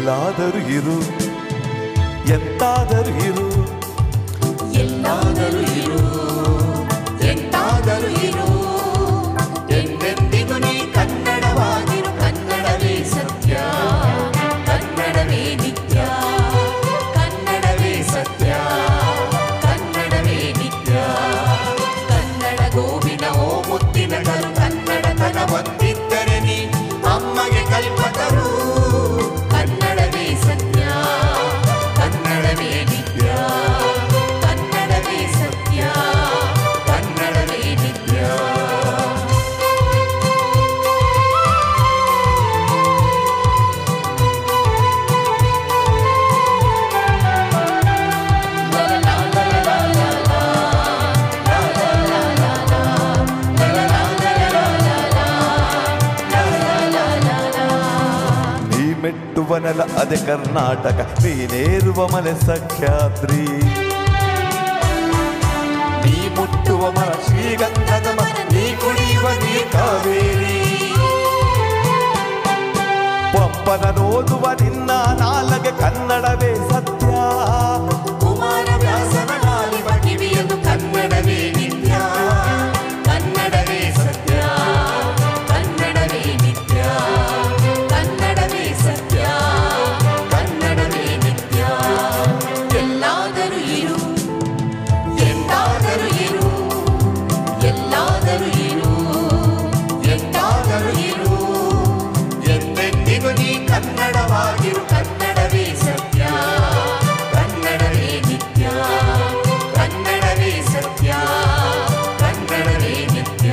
ಎಲ್ಲಾದರೂ ಇರು ಎಂತಾದರೂ ಇರು ಎಲ್ಲಾದರೂ ಇರು ಎಂತಾದರೂ ಇರು ಎಂದೆಂದಿಗೂ ನೀ ಕನ್ನಡವಾಗಿರು ಕನ್ನಡವೇ ಸತ್ಯ ಕನ್ನಡವೇ ನಿತ್ಯ ಕನ್ನಡವೇ ಸತ್ಯ ಕನ್ನಡವೇ ನಿತ್ಯ ಕನ್ನಡ ಗೋವಿನ ಓ ಮುತ್ತಿನ ಕರು ಕನ್ನಡತನ ಬಂದಿದ್ದರೆ ನೀ ಅಮ್ಮಗೆ ಕಲ್ಪತರು ಕನ್ನಡವೇ ಸತ್ಯ ಕನ್ನಡವೇ ನಿತ್ಯ ಕನ್ನಡವೇ ಸತ್ಯ ಕನ್ನಡವೇ ನಿತ್ಯ ನೀ ಮೆಟ್ಟುವ ನೆಲ ಅದೇ ಕರ್ನಾಟಕ ನೀನೇರುವ ಮನೆ ಸಖ್ಯಾದ್ರಿ ನೀ ಮುಟ್ಟುವ ಮರ ಶ್ರೀಗಂಧದ ಮರ ನೀ ಕುಡಿಯುವ ನೀ ಕಾವೇರಿ ಪಂಪನ ನೋದುವ ನಿನ್ನ ನಾಲಗೆ ಕನ್ನಡವೇ ಸತ್ಯ ಕುಮಾರ ವ್ಯಾಸನ ನಾಲಿವ ಕಿವಿಯದು ಕನ್ನಡವೇ ನಿತ್ಯ ಕನ್ನಡವೇ ಸತ್ಯ ಕನ್ನಡವೇ ನಿತ್ಯ ಕನ್ನಡವೇ ಸತ್ಯ ಕನ್ನಡವೇ ನಿತ್ಯ ಎಲ್ಲಾದರೂ ಇರು ಎಂದಾದರೂ ಇರು ಎಲ್ಲಾದರೂ ಇರು ಎಂದಾದರೂ ಇರು ಎಂದೆಂದಿಗೂ ನೀ ಕನ್ನಡವಾಗಿರು ಕನ್ನಡವೇ ಸತ್ಯ ಕನ್ನಡವೇ ನಿತ್ಯ ಕನ್ನಡವೇ ಸತ್ಯ ಕನ್ನಡವೇ ನಿತ್ಯ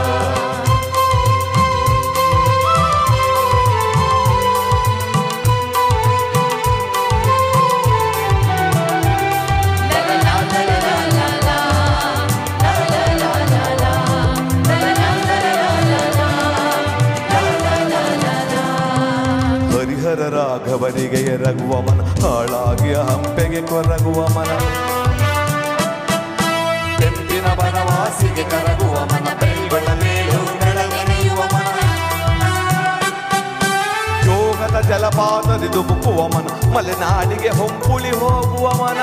ಹರಿಹರ ರಾಘವನಿಗೆ ಎರಗುವ ಮನ ಹಾಳಾಗಿ ಹಂಪೆಗೆ ಕೊರಗುವ ಮನ ಕೆಂಪಿನ ಬನವಾಸಿಗೆ ಕರಗುವ ಮನ ಬೆಳ್ಗಳ ಮೇಲು ಬೆಳಗನೆಯುವ ಮನ ಯೋಗದ ಜಲಪಾತದಿ ದುಬುಕುವ ಮನ ಮಲೆನಾಡಿಗೆ ಹೊಂಪುಳಿ ಹೋಗುವ ಮನ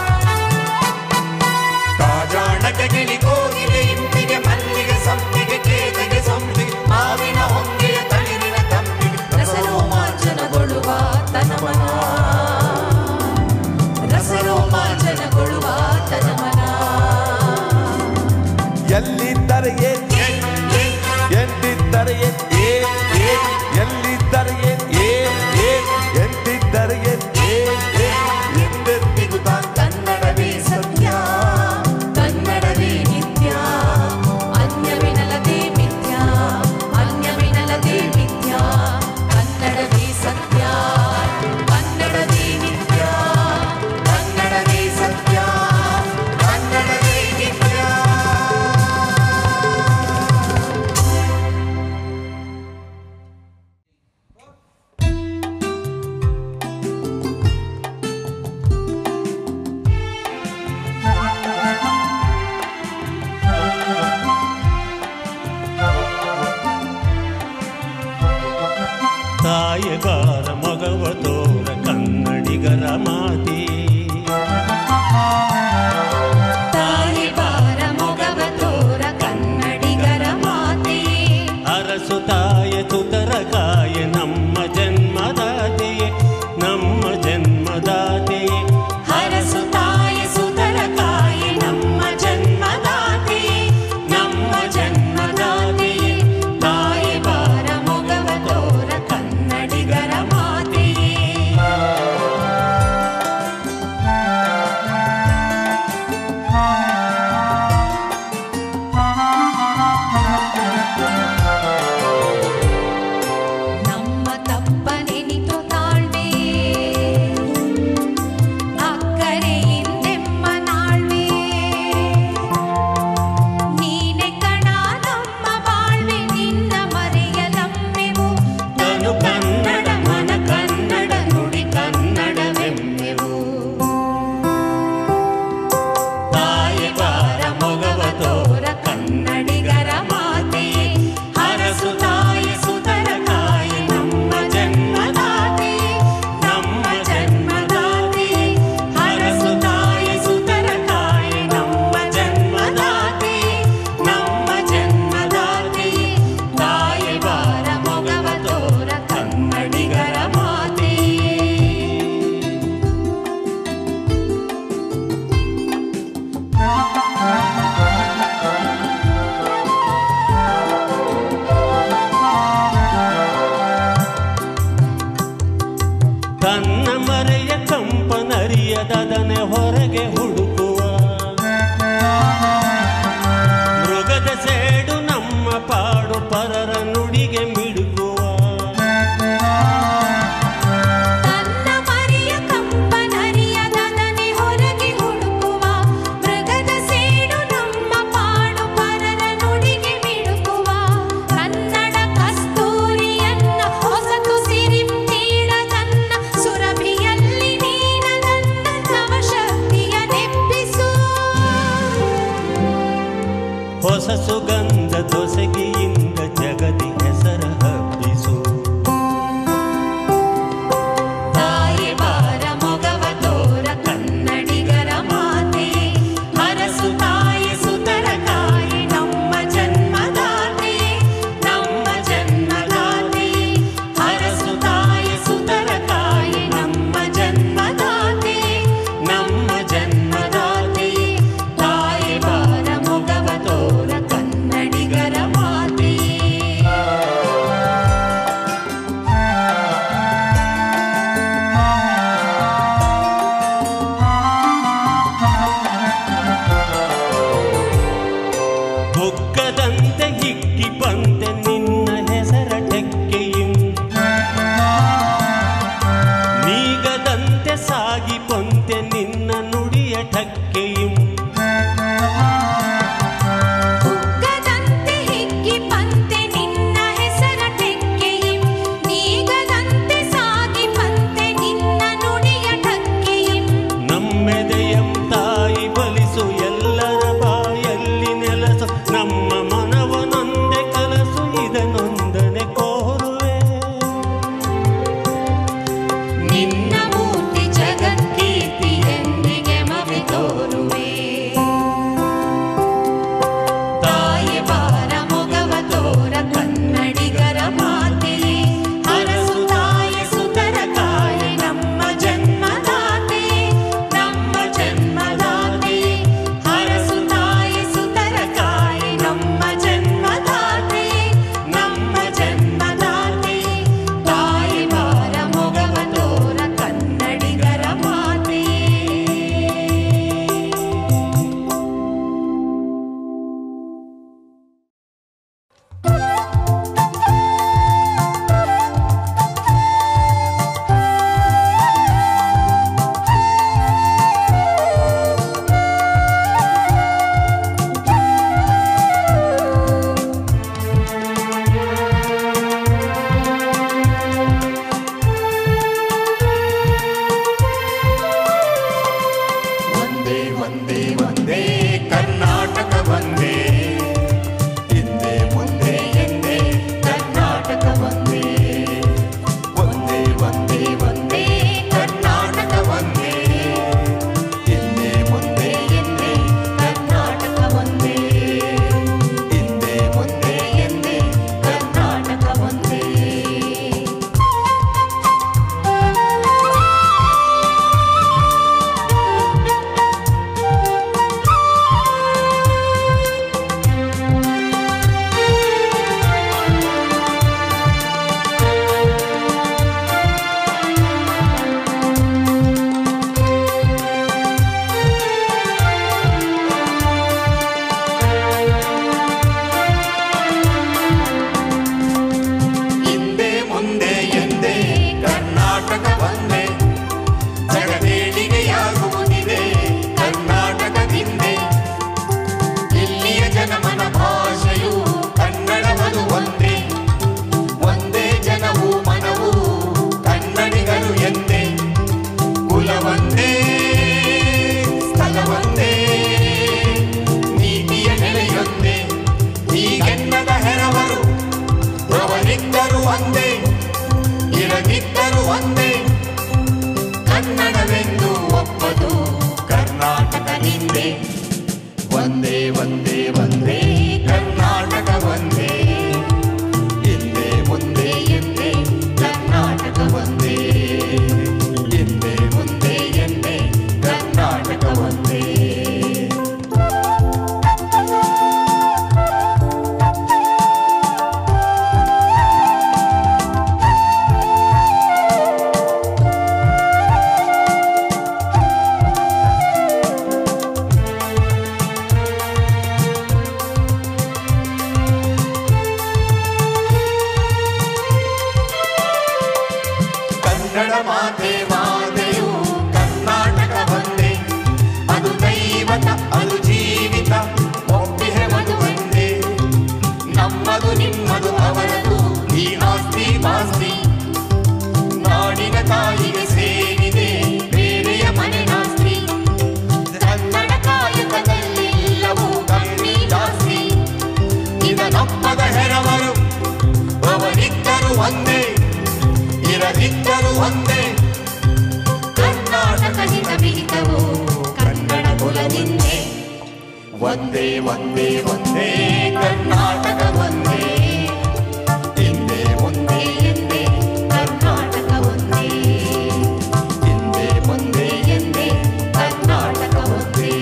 ಕಾಜಾಣಕ್ಕೆ ಗಿಳಿ ಕೋಗಿಲೆ ಇಂಪಿಗೆ ಮಲ್ಲಿಗೆ ಸಂಪಿಗೆ ಕೇದಿಗೆ ಸಂಪಿಗೆ ಮಾವಿನ ಹೊಂಗೆಯ ತಳಿರಿನ ತಂಪಿಗೆ ರಸರೋಮಾಂಚನಗೊಳ್ಳುವ ತನಮನ ರಸರೋಮಾಂಚನಗೊಳ್ಳುವ ತನಮನ ಎಲ್ಲಿದ್ದರೆ ಏನ್ ಏನ್, ಏನ್, ಎಂದಿದ್ದರೆ ಏನ್ ಏನ್ ಏನ್ ಎಲ್ಲಿದ್ದರೆ ಏನ್ ಏನ್ ಏನ್ ಎಂದಿದ್ದರೆ ಏನ್ ಏನ್ ಏನ್ ಎಂದೆಂದಿಗೂ ತಾನ್ ಕನ್ನಡವೇ ಸತ್ಯ ಕನ್ನಡವೇ ನಿತ್ಯ ಅನ್ಯವಿನಲದೆ ಮಿಥ್ಯ ಅನ್ಯವಿನಲದೆ ಮಿಥ್ಯ ಕನ್ನಡವೇ ಸತ್ಯ ಕನ್ನಡವೇ ನಿತ್ಯ ಕನ್ನಡವೇ ಸತ್ಯ ಕನ್ನಡವೇ ನಿತ್ಯ ತಾಯ ಬಾರ ಮಗವ ತೋರ ಕನ್ನಡಿಗರ ಮಾತಿ ತಾಯಿ ಬಾರ ಮೊಗವ ತೋರ ಕನ್ನಡಿಗರ ಮಾತೆ ಅರಸು ತಾಯ ತುತರ ಕಾಯ ನಮ್ಮ ಜನ್ಮದಾತೆಯೇ ನಮ್ಮ ಜನ್ಮದಾತೆಯೇ ಹರಸು ತಾಯ ಸುತರ ಕಾಯ ನಮ್ಮ ಜನ್ಮದಾತೆ ನಮ್ಮ ಜನ್ಮದಾತೆ ತಾಯಿ ಬಾರ ಮೊಗವ ತೋರ ಕನ್ನಡಿಗರ ಹೊಸ ಸುಗಂಧ ದೊಸಗಿಯಿಂದ ಜಗದಿ ಹೆಸರ ಹಬ್ಬಿಸು ತಾಯಿ ಬಾರ ಮೊಗವ ತೋರ ಕನ್ನಡಿಗರ ಮಾತೆ ಹರಸು ತಾಯಿ ಸುತರ ಕಾಯಿ ನಮ್ಮ ಜನ್ಮದಾತೆ ನಮ್ಮ ಜನ್ಮದಾತೆ ಹರಸು ತಾಯಿ ಸುತರ ಕಾಯಿ ನಮ್ಮ ಜನ್ಮದಾತೆ ನಮ್ಮ ಜನ್ಮದಾತೆ ತಾಯಿ ಬಾರ ಮೊಗವ ತೋರ ಕನ್ನಡಿಗರ ಮಾತೆ ಬುಕ್ಕದಂತೆ ಹಿಕ್ಕಿ ಬಂತೆ ನಿನ್ನ ಹೆಸರ ಟೆಕ್ಕೆയും ನೀಗದಂತೆ ಸಾಗಿ ಪೊಂತೆ ನಿನ್ನ ನುಡಿಯ ಟಕ್ಕೆയും ಕುಕ್ಕದಂತೆ ಹಿಕ್ಕಿ ಪಂತೆ ನಿನ್ನ ಹೆಸರ ಟೆಕ್ಕೆಯಿಂ ನೀಗದಂತೆ ಸಾಗಿ ಪಂತೆ ನಿನ್ನ ನುಡಿಯ ಟಕ್ಕೆಯಿಂ ನಮ್ಮೆದೆಯಂ ತಾಯಿ ಬಲಿಸು ಎಲ್ಲರ ಬಾಯಲ್ಲಿ ನೆಲಸು ನಮ್ಮ ಮನವನೊಂದೆ ಕಲಸು ಇದನೊಂದನೆ ಕೋರುವೆ ನಿನ್ನ ಮೂರ್ತಿ ಜಗತ್ಕೀರ್ತಿ ಎಂದಿಗೆ ಮವಿ ತೋರುವೆ ತಾಯಿ ಬಾರ ಮೊಗವ ತೋರ ಕನ್ನಡಿಗರ ಮಾತೆಯೇ ಹರಸು ತಾಯಿ ಸುತರ ಕಾಯಿ ನಮ್ಮ ಜನ್ಮದಾತೆ ನಮ್ಮ ಜನ್ಮದಾತೆ ಹರಸು ತಾಯಿ ಸುತರ ಕಾಯಿ ನಮ್ಮ ಜನ್ಮದಾತೆ ನಮ್ಮ ಜನ್ಮದಾತೆ ತಾಯಿ ಬಾರ ಮೊಗವ ತೋರ ಕನ್ನಡಿಗರ ಮಾತೆ ಒಂದೇ ಒಂದೇ ಒಂದೇ ಕರ್ನಾಟಕ ಒಂದೇ ಹಿಂದೆ ಮುಂದೆ ಎಂದೇ ಕರ್ನಾಟಕ ಒಂದೇ ಒಂದೇ ಒಂದೇ ಒಂದೇ ಕರ್ನಾಟಕ ಒಂದೇ ಹಿಂದೆ ಮುಂದೆ ಎಂದೇ ಕರ್ನಾಟಕ ಒಂದೇ ಹಿಂದೆ ಮುಂದೆ ಎಂದೇ ಕರ್ನಾಟಕ ಒಂದೇ ಹಿಂದೆ ಮುಂದೆ ಎಂದೇ ಕರ್ನಾಟಕ ಒಂದೇ ಜಗದೇಳಿಗೆಯಾಗುವುದಿದೆ ಕರ್ನಾಟಕದಿಂದೆ ಇಲ್ಲಿಯ ಜನಮನ ಭಾಷೆಯು ಕನ್ನಡವದು ಒಂದೇ ಒಂದೇ ಜನವು ಮನವು ಕನ್ನಡಿಗರು ಎಂದೇ ಕುಲವೊಂದೇ ಸ್ಥಳವೊಂದೇ ನೀತಿಯ ನೆಲೆಯೊಂದೇ ಹೀಗೆನ್ನದ ಹೆರವರು ಅವರಿದ್ದರು ಒಂದೇ ಇರದಿದ್ದರು ಒಂದೇ ಕನ್ನಡವೆಂದು ಒಪ್ಪದು ಕರ್ನಾಟಕ ನಿಂದೆ ಒಂದೇ ಒಂದೇ ಒಂದೇ ಕರ್ನಾಟಕ ಒಂದೇ ಹಿಂದೆ ಮುಂದೆ ಎಂದೇ ಕರ್ನಾಟಕ ಒಂದೇ ಹಿಂದೆ ಮುಂದೆ ಎಂದೇ ಕರ್ನಾಟಕ ಒಂದೇ ಒಂದೇ ಒಂದೇ ಒಂದೇ ಕರ್ನಾಟಕ ಒಂದೇ ಹಿಂದೆ ಮುಂದೆ ಎಂದೇ ಕರ್ನಾಟಕ ಒಂದೇ ಹಿಂದೆ ಮುಂದೆ ಎಂದೇ ಕರ್ನಾಟಕ ಒಂದೇ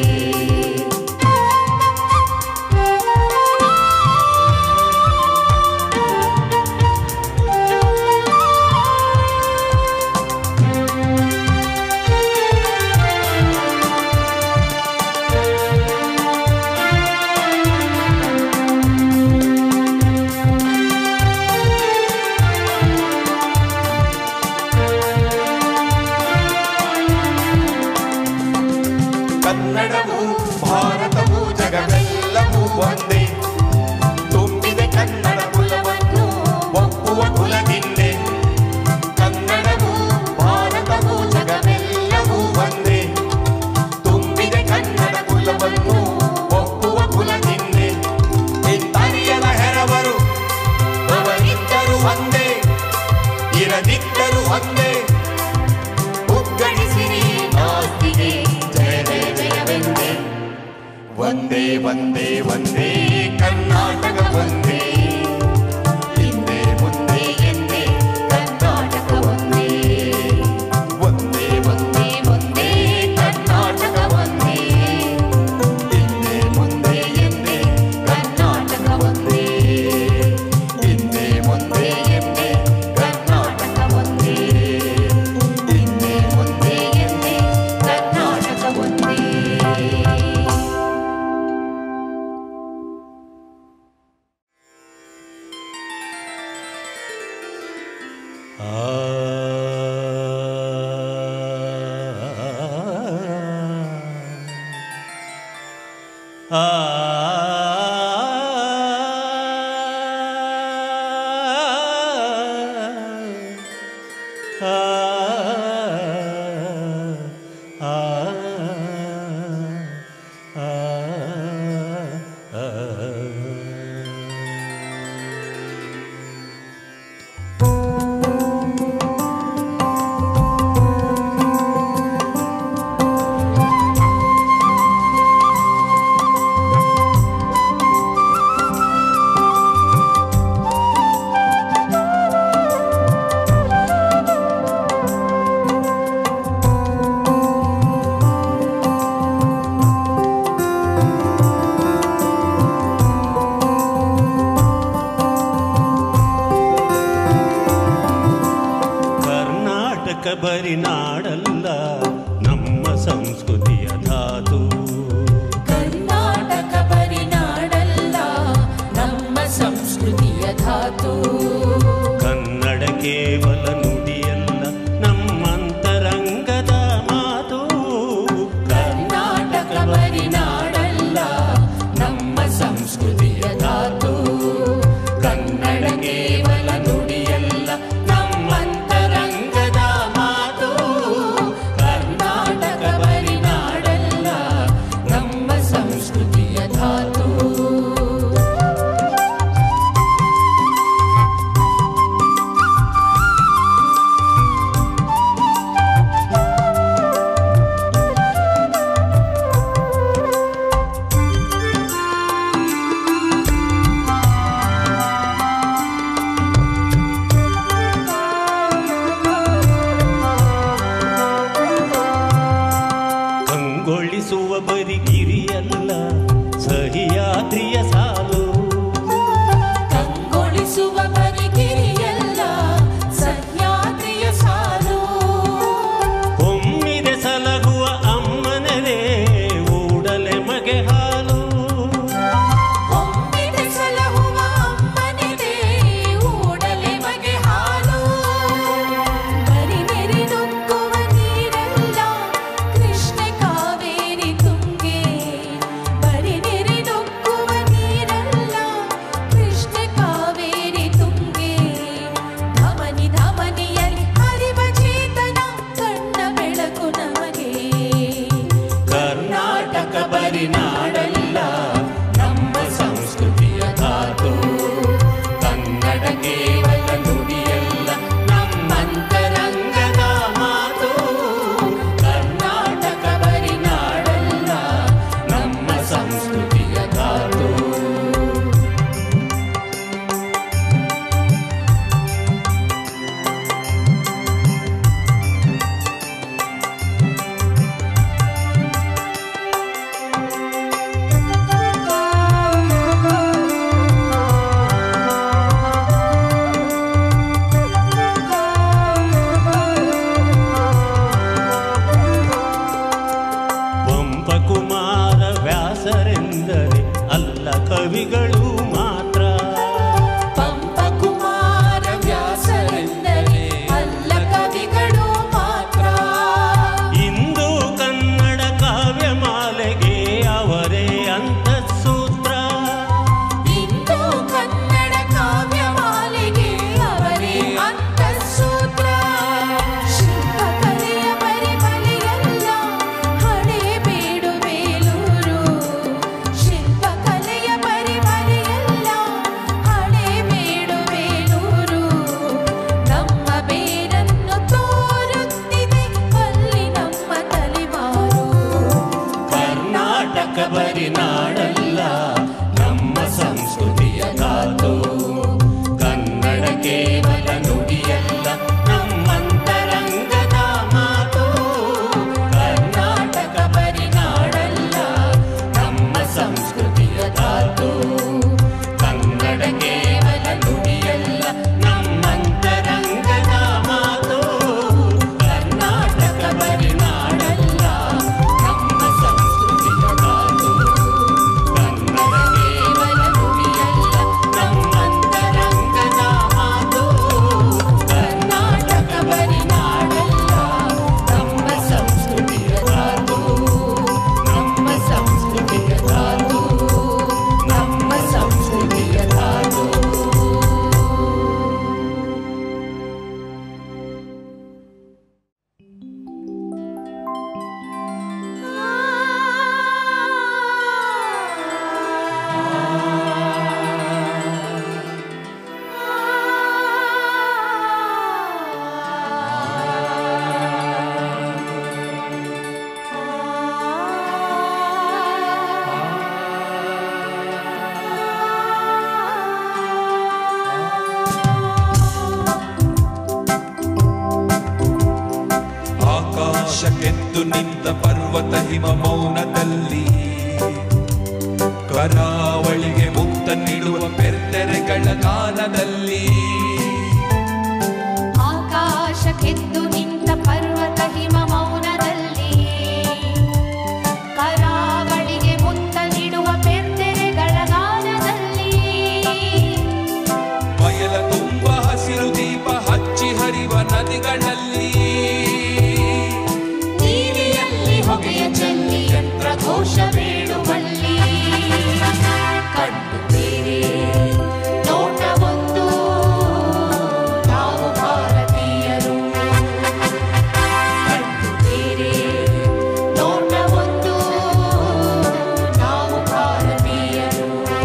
ಕನ್ನಡವು ಭಾರತವು ಜಗವೆಲ್ಲವೂ ಒಂದೇ ತುಂಬಿದೆ ಕನ್ನಡ ಕುಲವನ್ನು ಒಪ್ಪುವ ಕುಲದಿಂದೆ ಕನ್ನಡವು ಭಾರತವು ಜಗವೆಲ್ಲವೂ ಒಂದೇ ತುಂಬಿದೆ ಕನ್ನಡ ಕುಲವನ್ನು ಒಪ್ಪುವ ಕುಲದಿಂದೆ ಇಂತರಿಯದ ಹೆರವರು ಅವರಿದ್ದರು ಒಂದೇ ಇರದಿದ್ದರು ಒಂದೇ ಉಗ್ಗಣಿಸಿರಿ ಆಸ್ತಿಗೆ ಜಯ ಜಯ ಜಯವೆಂದೇ ಒಂದೇ ಒಂದೇ ಒಂದೇ ಕರ್ನಾಟಕ ಒಂದೇ ಹಿಂದೆ ಮುಂದೆ ಎಂದೇ ಕರ್ನಾಟಕ ಒಂದೇ ಒಂದೇ ಒಂದೇ ಒಂದೇ ಕರ್ನಾಟಕ ಒಂದೇ ಹಿಂದೆ ಮುಂದೆ ಎಂದೇ ಕರ್ನಾಟಕ ಒಂದೇ ಹಿಂದೆ ಮುಂದೆ ಎಂದೇ ಕರ್ನಾಟಕ ಒಂದೇ ಹಿಂದೆ ಮುಂದೆ ಎಂದೇ ಕರ್ನಾಟಕ ಒಂದೇ ಕರ್ನಾಟಕ ಬರಿ ನಾಡಲ್ಲ ನಮ್ಮ ಸಂಸ್ಕೃತಿಯ ಧಾತು ಕರ್ನಾಟಕ ಬರಿನಾಡಲ್ಲ ನಮ್ಮ ಸಂಸ್ಕೃತಿಯ ಧಾತು ಕನ್ನಡ ಕೇವಲ ನುಡಿಯಲ್ಲ ನಮ್ಮಂತರಂಗದ ಮಾತು ಕರ್ನಾಟಕ ಬರಿನಾಡಲ್ಲ ನಮ್ಮ ಸಂಸ್ಕೃತಿಯ ಧಾತು ಕನ್ನಡ ಕೇವಲ ನುಡಿಯಲ್ಲ ನಮ್ಮಂತರಂಗದ ಮಾತು ಕವಿಗಳು ಮಾತ್ರ ಪಂಪ ಕುಮಾರ ವ್ಯಾಸರೆಂದರೆ ಅಲ್ಲ ಕವಿಗಳು ಮಾತ್ರ ಇಂದು ಕನ್ನಡ ಕಾವ್ಯಮಾಲೆಗೆ ಅವರೇ ಅಂತಃಸೂತ್ರ ಇಂದು ಕನ್ನಡ ಕಾವ್ಯಮಾಲೆಗೆ ಅವರೇ ಅಂತಃಸೂತ್ರ ಶಿಲ್ಪಕಲೆಯ ಪರಿಮಲೆಯಲ್ಲ ಹಣೆ ಬೀಡು ಬೇಲೂರು ಶಿಲ್ಪಕಲೆಯ ಪರಿಮಲೆಯಲ್ಲ ಹಣೆ ಬೀಡು ಬೇಲೂರು ನಮ್ಮ ಬೇರನ್ನು ತೋರುತ್ತಿದೆ ಅಲ್ಲಿ ನಮ್ಮ ತಲೆಮಾರು ಕರ್ನಾಟಕ ಬರಿ ನಾಡಲ್ಲ ನಮ್ಮ ಸಂಸ್ಕೃತಿಯ ಧಾತು ಕನ್ನಡ ಕೇವಲ ನುಡಿಯಲ್ಲ ನಮ್ಮಂತರಂಗದ ಮಾತು ಕರ್ನಾಟಕ ಬರಿ ನಾಡಲ್ಲ ನಮ್ಮ ಸಂಸ್ಕೃತಿಯ ಧಾತು ಕನ್ನಡ ಕೇವಲ ನುಡಿಯಲ್ಲ ನಮ್ಮಂತರಂಗದ ಮಾತು ಕರ್ನಾಟಕ ಬರಿ ನಾಡಲ್ಲ ನಮ್ಮ ಸಂಸ್ಕೃತಿಯ ಧಾತು ಕನ್ನಡ ಕೇವಲ ನುಡಿಯಲ್ಲ ನಮ್ಮಂತರಂಗದ ಮಾತು ಕರ್ನಾಟಕ ಬರಿ ನಾಡಲ್ಲ ನಮ್ಮ ಸಂಸ್ಕೃತಿಯ ಧಾತು ನಮ್ಮ ಸಂಸ್ಕೃತಿಯ ಧಾತು ನಮ್ಮ ಸಂಸ್ಕೃತಿಯ ಧಾತು ಆಕಾಶಕ್ಕೆದ್ದು ನಿಂತ ಪರ್ವತ ಹಿಮ ಮೌನದಲ್ಲಿ ಕರಾವಳಿಗೆ ಮುಕ್ತ ನೀಡುವ ಪೆರ್ತೆರೆಗಳ ಗಾನದಲ್ಲಿ ಆಕಾಶಕ್ಕೆದ್ದು ನಿಂತ ಪರ್ವತ ಹಿಮ ಮೌನದಲ್ಲಿ ಕರಾವಳಿಗೆ ಮುತ್ತ ನೀಡುವ ಪೆರ್ತೆರೆಗಳ ಗಾನದಲ್ಲಿ ಬಯಲ ತುಂಬ ಹಸಿರು ದೀಪ ಹಚ್ಚಿ ಹರಿವ ನದಿಗಳಲ್ಲಿ ನೀಲಿಯಲ್ಲಿ ಹೊಗೆಯ ಚೆಲ್ಲಿ ಯಂತ್ರ ಘೋಷ ಬೇಡುವಲ್ಲಿ ಕಣ್ಣು ಬೇರೆ ನೋಟ ಒಂದು ನಾವು ಭಾರತೀಯರು ಕಣ್ಣು ಬೇರೆ ನೋಟ ಒಂದು ನಾವು ಭಾರತೀಯರು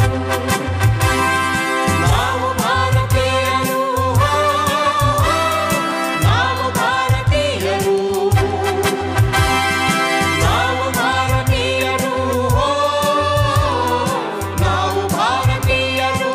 ನಾವು ಭಾರತೀಯರು ನಾವು ಭಾರತೀಯರು ನಾವು ಭಾರತೀಯರು ನಾವು ಭಾರತೀಯರು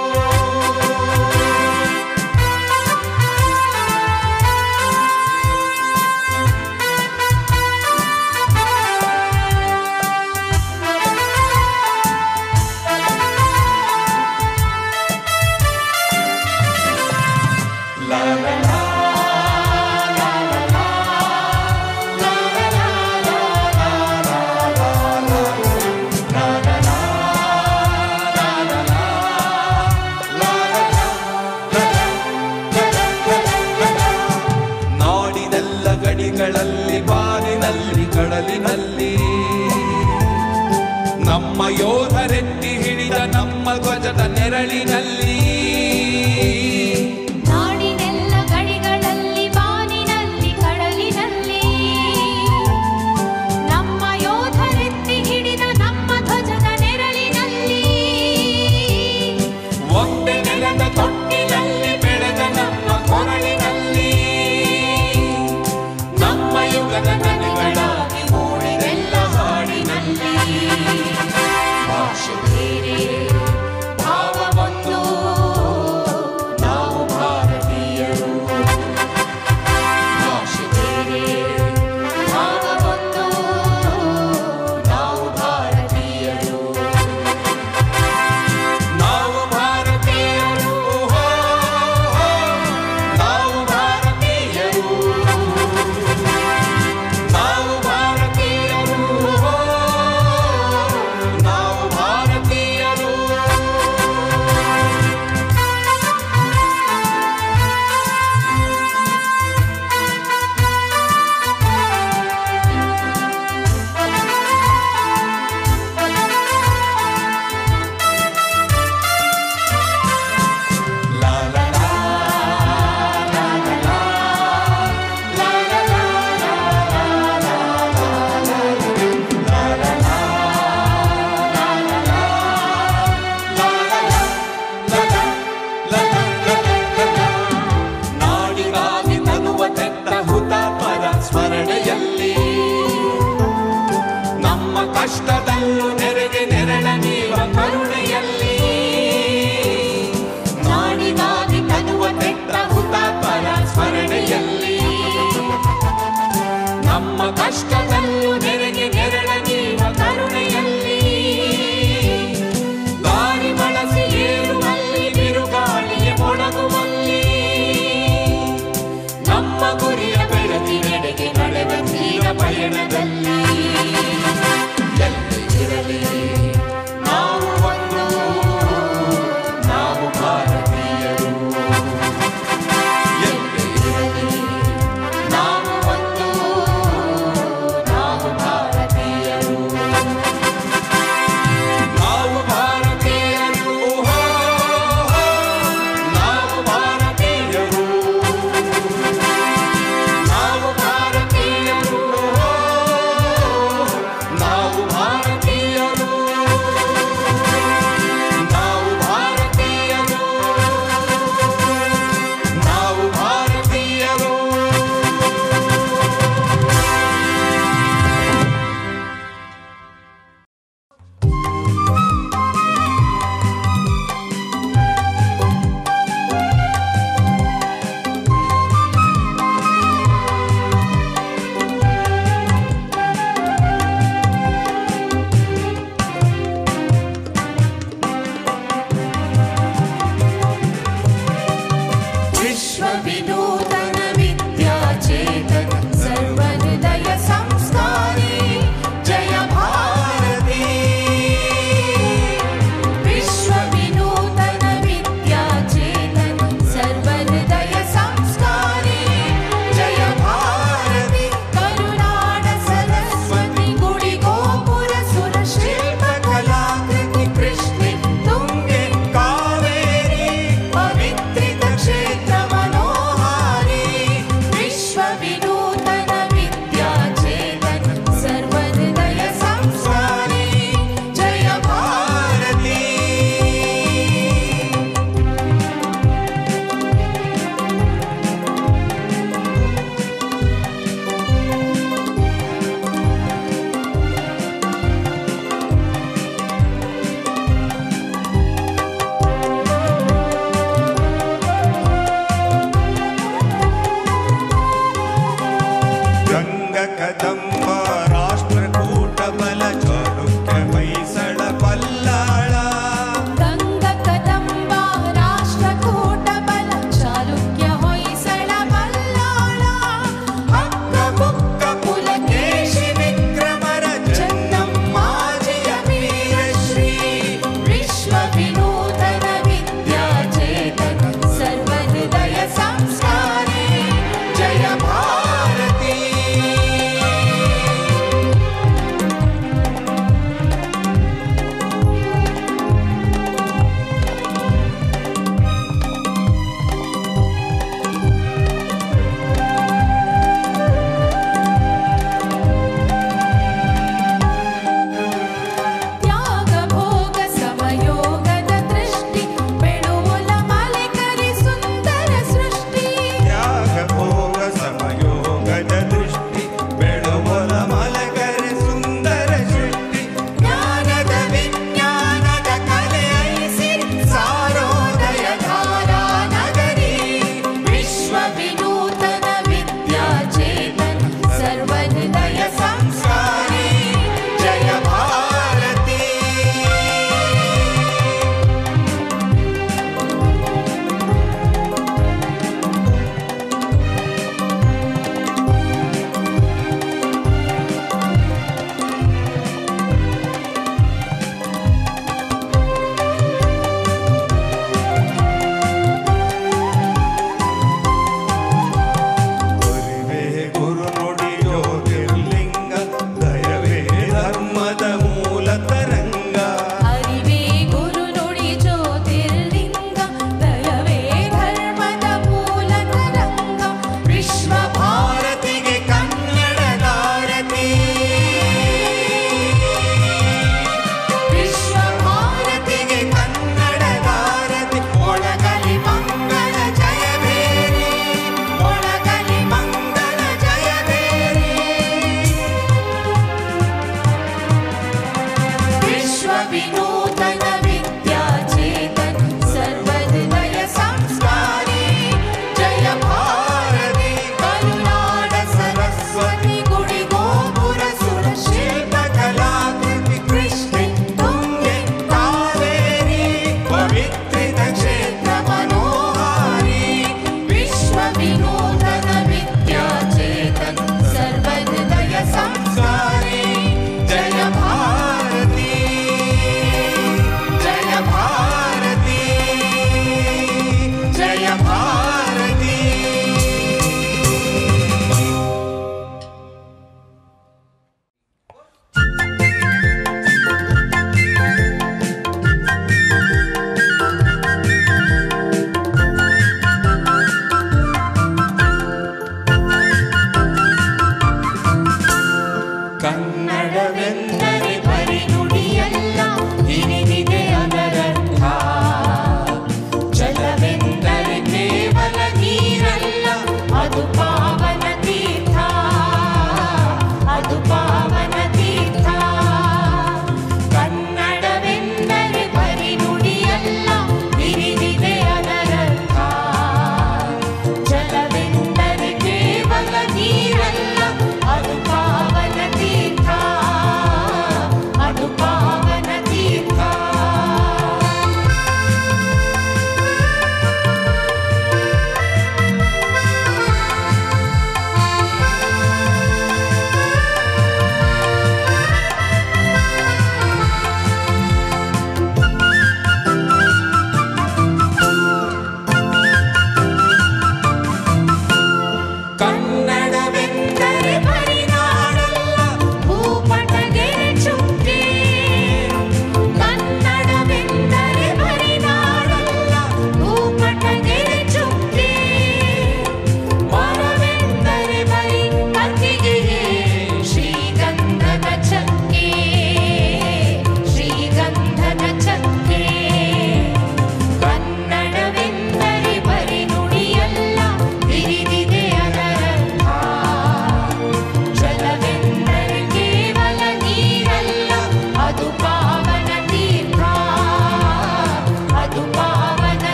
ನಾಡಿನೆಲ್ಲ ಗಡಿಗಳಲ್ಲಿ ಬಾರಿನಲ್ಲಿ ಕಡಲಿನಲ್ಲಿ ನಮ್ಮ ಯೋಧರೆತ್ತಿ ಹಿಡಿದ ನಮ್ಮ ಧ್ವಜದ ನೆರಳಿನಲ್ಲಿ ನಾಡಿನೆಲ್ಲ ಗಡಿಗಳಲ್ಲಿ ಬಾನಿನಲ್ಲಿ ಕಡಲಿನಲ್ಲಿ ನಮ್ಮ ಯೋಧರೆತ್ತಿ ಹಿಡಿದ ನಮ್ಮ ಧ್ವಜದ ನೆರಳಿನಲ್ಲಿ ಒಂದೇ ನೆಲದ ತೊಟ್ಟಿನಲ್ಲಿ ಬೆಳೆದ ನಮ್ಮ ಕೊರಳಿನಲ್ಲಿ ನಮ್ಮ ಯುಗದ ನನಗಳಾಗಿ ಮೂಡಿದೆಲ್ಲ ಹಾಡಿನಲ್ಲಿ ಭಾಷೆ ಬೇರೆ ಭಾವ ಒಂದು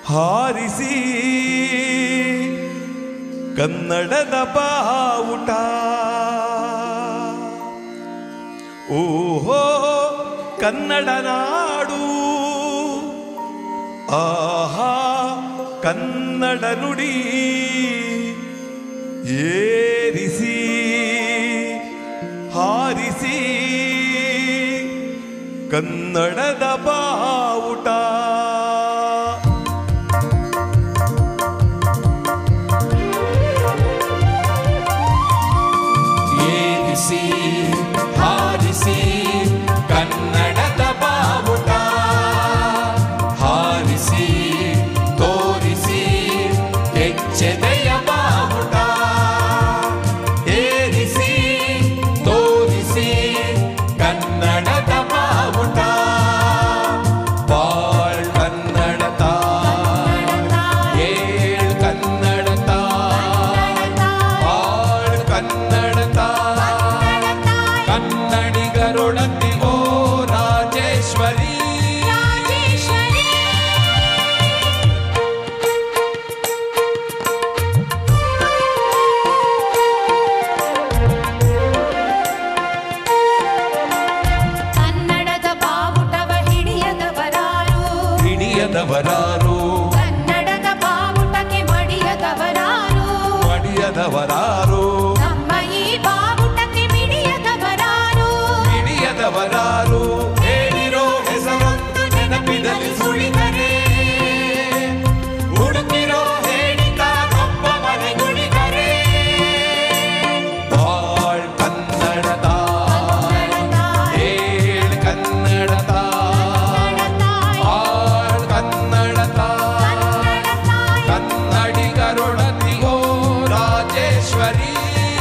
ಹಾರಿಸಿ ಕನ್ನಡದ ಬಾವುಟ ಓಹೋ ಕನ್ನಡ ನಾಡು ಆಹಾ ಕನ್ನಡ ನುಡಿ ಏರಿಸಿ ಹಾರಿಸಿ ಕನ್ನಡದ ಬಾವುಟ ಏರಿಸಿ ಹಾರಿಸಿ ಕನ್ನಡದ ಬಾವುಟ ಹಾರಿಸಿ ತೋರಿಸಿ ಹೆಜ್ಜೆದೆಯ ಬಾವುಟ ಏರಿಸಿ ತೋರಿಸಿ ಕನ್ನಡದ ಬಾವುಟ ಬಾಳ್ ಕನ್ನಡತ ಏಳ್ ಕನ್ನಡತ ಬಾಳ್ ಕನ್ನಡತ ಕನ್ನಡಿಗರೊಳಗಿಗೋ ರಾಜೇಶ್ವರಿ ಕನ್ನಡದ ಬಾವುಟವ ಹಿಡಿಯದವರಾರು ಹಿಡಿಯದವರಾರು ಕನ್ನಡದ ಬಾವುಟಕ್ಕೆ ಮಡಿಯದವರಾರು ಮಡಿಯದವರಾರು ನಮ್ಮ ಈ ಬಾವುಟಕ್ಕೆ ಮಿಡಿಯದವರಾರು ಹಿಡಿಯದವರಾರು ಹೇಳಿರೋ ಹೆಸರೊಂದು ನೆನಪಿದಲ್ಲಿ ಸುಳಿದರೆ ಹುಡುಕಿರೋ ಹೇಳಿದ ಒಬ್ಬ ಮನೆಗುಳಿದರೆ ಬಾಳ್ ಕನ್ನಡದ ಏಳ್ ಕನ್ನಡದ ಆಳ್ ಕನ್ನಡದ ಕನ್ನಡಿಗರೊಡತಿಗೋ ರಾಜೇಶ್ವರಿ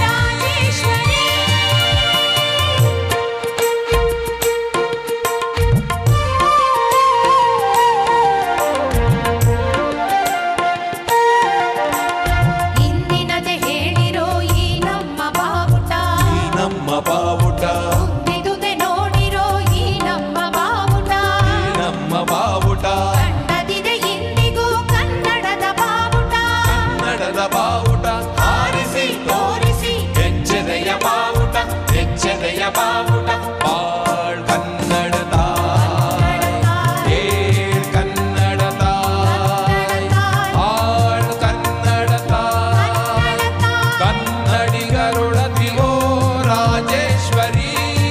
ಇಂದಿನದೆ ಹೇಳಿರೋ ಈ ನಮ್ಮ ಬಾವುಟ ಈ ನಮ್ಮ ಬಾವುಟ ಮುಂದಿದುದೆ ನೋಡಿರೋ ಈ ನಮ್ಮ ಬಾವುಟ ಈ ನಮ್ಮ ಬಾವುಟ ಕಂಡದಿದೆ ಇಂದಿಗೂ ಕನ್ನಡದ ಬಾವುಟ ಕನ್ನಡದ ಬಾವುಟ ಹಾರಿಸಿ ತೋರಿಸಿ ಹೆಜ್ಜೆದೆಯ ಬಾವುಟ ಹೆಜ್ಜೆದೆಯ ಬಾವುಟ ಬಾಳ್ ಕನ್ನಡದ ಏಳ್ ಕನ್ನಡದ ಆಳ್ ಕನ್ನಡದ ಕನ್ನಡಿಗರೊಳಗಿಗೋ ರಾಜೇಶ್ವರಿ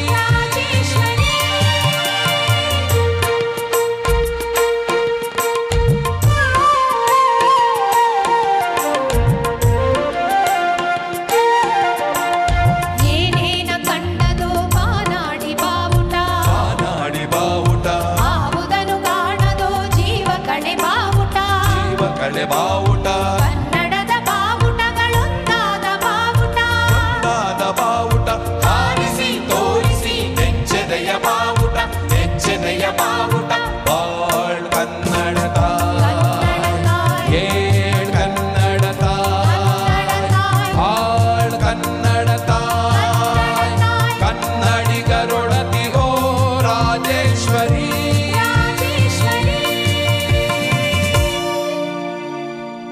ಏನೇನ ಕಂಡದು ಮಾನಾಡಿ ಬಾವುಟ ನಾಡಿ ಬಾವುಟ ಆವುದನು ಕಾಣದು ಜೀವ ಕಡೆ ಬಾವುಟ ಜೀವ ಕಳೆ ಬಾವುಟ ಕನ್ನಡದ ಬಾವುಟಗಳೊಂದಾದ ಬಾವುಟ ಒಂದಾದ ಬಾವುಟ ಹಾರಿಸಿ ತೋರಿಸಿ ಹೆಜ್ಜೆದೆಯ ಬಾವುಟ ಹೆಜ್ಜೆದೆಯ ಬಾವುಟ ಬಾಳ್ ಕನ್ನಡದ ಏಳ್ ಕನ್ನಡದ ಆಳ್ ಕನ್ನಡದ ಕನ್ನಡಿಗರೊಡತಿಗೋ ರಾಜೇಶ್ವರಿ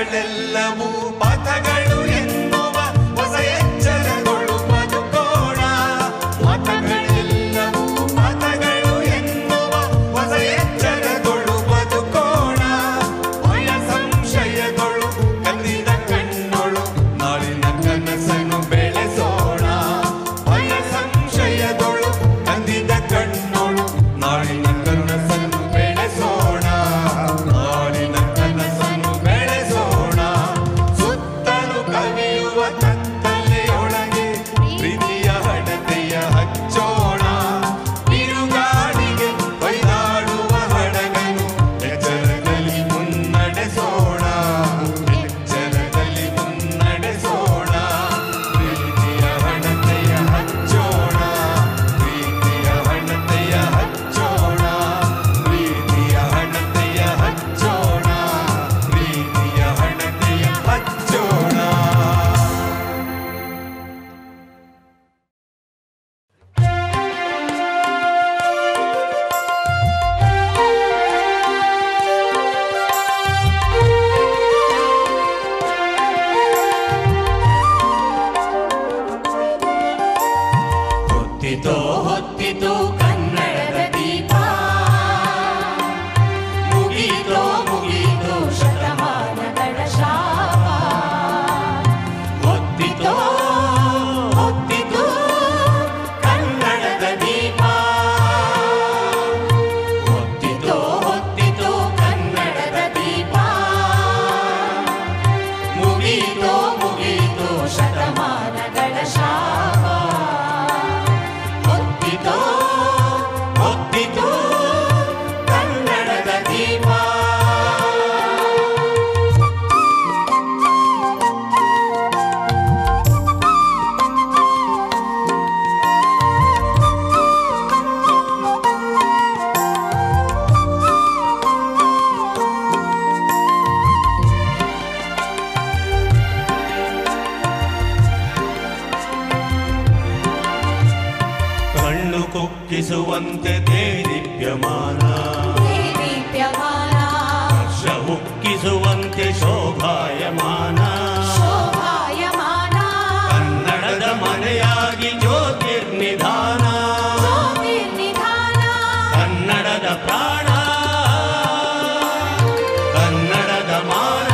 ಮತಗಳೆಲ್ಲವೂ ಪಥಗಳು ಎನ್ನುವ ಹೊಸ ಎಚ್ಚರಗಳು ಬದುಕೋಣ ಮತಗಳೆಲ್ಲವೂ ಪಥಗಳು ಎನ್ನುವ ಹೊಸ ಎಚ್ಚರಗಳು ಬದುಕೋಣ ಭಯ ಸಂಶಯಗಳು ಕಲ್ಲಿದ ಕಣ್ಣೊಳು ನಾಳಿನ ಕನಸನ್ನು ಬೆಳೆಸೋಣ ಭಯ ಸಂಶಯಗಳು ಕಂದಿದ ಕಣ್ಣೊಳು ನಾಳಿನ ಕನಸನ್ನು ಬೆಳೆಸೋಣ ನಾಳಿನ ಕನಸನ್ನು ಬೆಳೆಸೋಣ ಸುತ್ತಲೂ ಕವಿಯುವ ಕತ್ತಲೆಯೊಳಗೆ ಪ್ರೀತಿಯ ಹಣತೆಯ ಹಚ್ಚೋಣ ಬಿರುಗಾಳಿಗೆ ಬೈದಾಡುವ ಹಡಗನು ಎಚ್ಚರದಲ್ಲಿ ಮುನ್ನಡೆಸೋಣ ಎಚ್ಚರದಲ್ಲಿ ಮುನ್ನಡೆಸೋಣ ಪ್ರೀತಿಯ ಹಣತೆಯ ಹಚ್ಚೋಣ ಪ್ರೀತಿಯ ಹಣತೆಯ ಹಚ್ಚೋಣ ಪ್ರೀತಿಯ ಹಣತೆಯ ಹಚ್ಚೋಣ ಪ್ರೀತಿಯ ಹಣತೆಯ ಹಚ್ಚೋಣ ಹೊತ್ತಿತೋ ಹೊತ್ತಿತೋ ಕನ್ನಡದ ದೀಪ ಮುಗೀತೋ ಮುಗೀತೋ ಶತಮಾನಗಳ ಶಾಪ ಹೊತ್ತಿತೋ ಹೊತ್ತಿತೋ ಕನ್ನಡದ ದೀಪ ಹೊತ್ತಿತೋ ಹೊತ್ತಿತೋ ಕನ್ನಡದ ದೀಪ ಮುಗೀತೋ ಮುಗೀತೋ ಶತಮಾನಗಳ ಶಾಪ ಹೊತ್ತಿತೋ ಹೊತ್ತಿತೋ ಕನ್ನಡದ ದೀಪ ಕಣ್ಣು ಕುಕ್ಕಿಸುವಂತೆ ದೇದೀಪ್ಯಮಾನ ದೇದೀಪ್ಯಮಾನ ಹರ್ಷ ಉಕ್ಕಿಸುವಂತೆ ಶೋಭಾಯಮಾನ ಶೋಭಾಯಮಾನ ಕನ್ನಡದ ಮನೆಯಾಗಿ ಜ್ಯೋತಿರ್ನಿಧಾನ ಜ್ಯೋತಿರ್ನಿಧಾನ ಕನ್ನಡದ ಪ್ರಾಣ ಕನ್ನಡದ ಮಾನ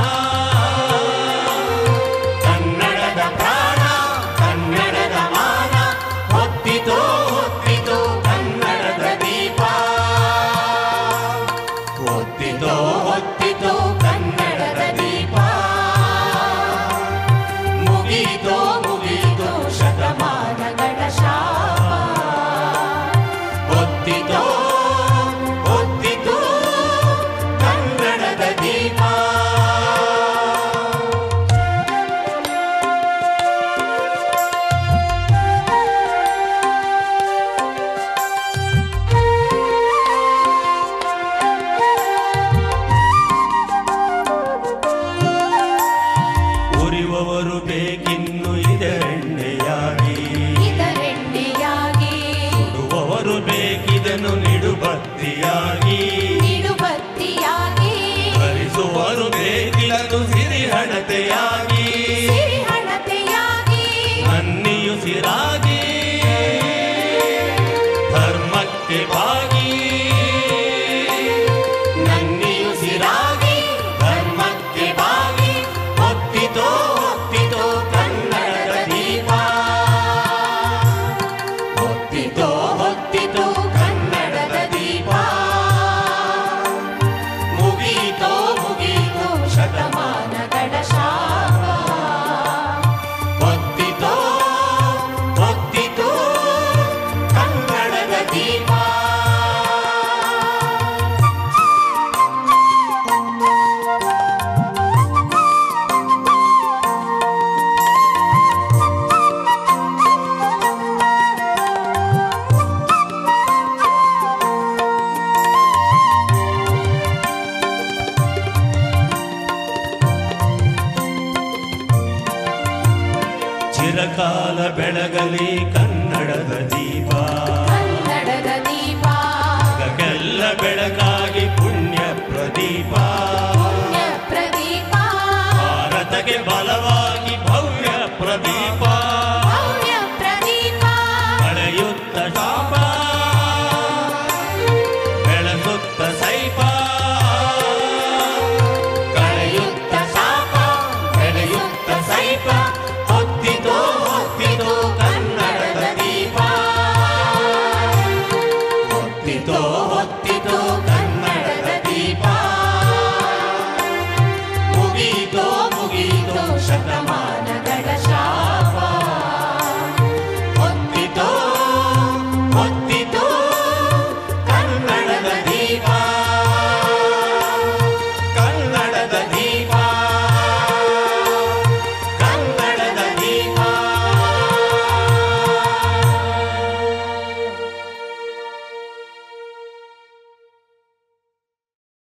ಕನ್ನಡದ ಪ್ರಾಣ ಕನ್ನಡದ ಮಾನ ಹೊತ್ತಿತೋ ಹೊತ್ತಿತೋ ಕನ್ನಡದ ದೀಪ ಹೊತ್ತಿತೋ ಹೊತ್ತಿತೋ ಕನ್ನಡದ ದೀಪ ಮುಗೀತೋ ಮುಗೀತೋ ಶತಮಾನಗಳ ಶಾಪ ಹೊತ್ತಿತೋ ಹೊತ್ತಿತೋ ಕನ್ನಡದ ದೀಪ ಉರಿಯುವವರು ಬೇಕಿನ್ನು ಇದೆಣ್ಣೆಯಾಗಿ ಇದರೆಣ್ಣೆಯಾಗಿ ಸುಡುವವರು ಬೇಕಿದನು ನಿಡುಬತ್ತಿಯಾಗಿ ನಿಡುಬತ್ತಿಯಾಗಿ ಹರಿಸುವರು ಬೇಕಿದನು ಸಿರಿಹಣತೆಯಾಗಿ ಸಿರಿಹಣತೆಯಾಗಿ ನನ್ನಿಯುಸಿರಾಗಿ ಧರ್ಮಕ್ಕೆ ಬಾಗಿ ನನ್ನಿಯುಸಿರಾಗಿ ಧರ್ಮಕ್ಕೆ ಬಾಗಿ ಹೊತ್ತಿತೋ ಹೊತ್ತಿತೋ ಕನ್ನಡದ ದೀಪ ಹೊತ್ತಿತೋ ಹೊತ್ತಿತೋ ಕನ್ನಡದ ದೀಪ ಮುಗೀತೋ ಮುಗೀತೋ ಶತಮಾನಗಳ ಶಾಪ ಹೊತ್ತಿತೋ ಹೊತ್ತಿತೋ ಕನ್ನಡದ ದೀಪ ಚಿರಕಾಲ ಬೆಳಗಲಿ ಕನ್ನಡದ ದೀಪ